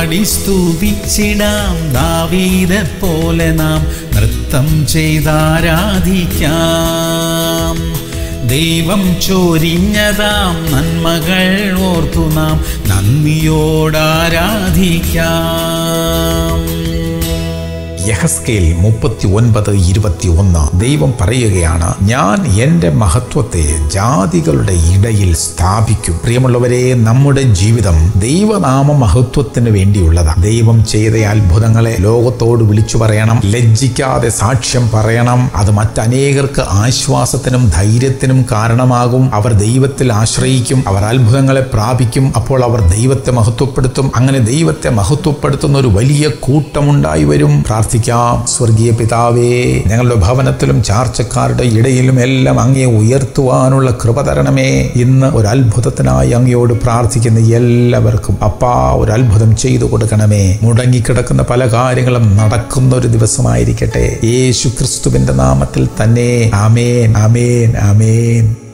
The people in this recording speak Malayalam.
പാടി സ്തുതിച്ചിടാം ദാവീതെ പോലെ നാം നൃത്തം ചെയ്താരാധിക്കാം ദൈവം ചൊരിഞ്ഞതാം നന്മകൾ ഓർത്തു നാം നന്ദിയോടാരാധിക്കാം യഹസ്കേൽ മുപ്പത്തി ഒൻപത് ഇരുപത്തി ഒന്ന് ദൈവം പറയുകയാണ് ഞാൻ എൻ്റെ മഹത്വത്തെ ജാതികളുടെ ഇടയിൽ സ്ഥാപിക്കും പ്രിയമുള്ളവരെ നമ്മുടെ ജീവിതം ദൈവനാമ മഹത്വത്തിന് വേണ്ടിയുള്ളതാണ് ദൈവം ചെയ്ത അത്ഭുതങ്ങളെ ലോകത്തോട് വിളിച്ചു പറയണം ലജ്ജിക്കാതെ സാക്ഷ്യം പറയണം അത് മറ്റനേകർക്ക് ആശ്വാസത്തിനും ധൈര്യത്തിനും കാരണമാകും അവർ ദൈവത്തിൽ ആശ്രയിക്കും അവർ അത്ഭുതങ്ങളെ പ്രാപിക്കും അപ്പോൾ അവർ ദൈവത്തെ മഹത്വപ്പെടുത്തും അങ്ങനെ ദൈവത്തെ മഹത്വപ്പെടുത്തുന്ന ഒരു വലിയ കൂട്ടമുണ്ടായി വരും പ്രാർത്ഥിക്കാം സ്വർഗീയ പിതാവേ ഞങ്ങളുടെ ഭവനത്തിലും ചാർച്ചക്കാരുടെ ഇടയിലും എല്ലാം അങ്ങയെ ഉയർത്തുവാനുള്ള കൃപ തരണമേ ഇന്ന് ഒരു അത്ഭുതത്തിനായി അങ്ങയോട് പ്രാർത്ഥിക്കുന്ന എല്ലാവർക്കും അപ്പാ ഒരു അത്ഭുതം ചെയ്തു കൊടുക്കണമേ മുടങ്ങിക്കിടക്കുന്ന പല കാര്യങ്ങളും നടക്കുന്ന ഒരു ദിവസമായിരിക്കട്ടെ യേശു ക്രിസ്തുവിന്റെ നാമത്തിൽ തന്നെ ആമേൻ ആമേൻ ആമേൻ